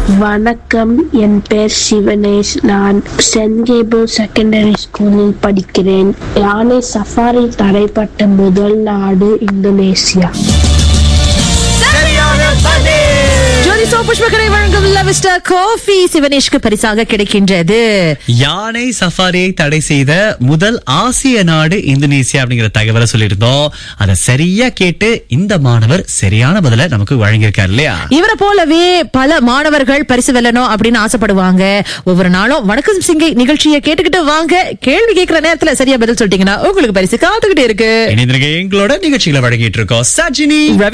வணக்கம் என் பெயர் சிவனேஷ் நான் சென்ட் கேபிள் செகண்டரி ஸ்கூலில் படிக்கிறேன் யானை சஃபாரி தடைப்பட்ட முதல் நாடு இந்தோனேசியா ஜோதி சோ புஷ்பகரை வழங்கும் லவிஸ்டர் காஃபி சிவனேஷ்க்கு பரிசாக கிடைக்கின்றது யானை சஃபாரியை தடை செய்த முதல் ஆசிய நாடு இந்தோனேசியா அப்படிங்கிற தகவலை சொல்லியிருந்தோம் அதை சரியா கேட்டு இந்த மாணவர் சரியான பதில நமக்கு வழங்கியிருக்காரு இல்லையா இவரை போலவே பல மாணவர்கள் பரிசு வெல்லணும் அப்படின்னு ஆசைப்படுவாங்க ஒவ்வொரு நாளும் வணக்கம் சிங்கை நிகழ்ச்சியை கேட்டுக்கிட்டு வாங்க கேள்வி கேட்கிற நேரத்துல சரியா பதில் சொல்லிட்டீங்கன்னா உங்களுக்கு பரிசு காத்துக்கிட்டே இருக்கு இணைந்திருக்க எங்களோட நிகழ்ச்சிகளை வழங்கிட்டு இருக்கோம் சஜினி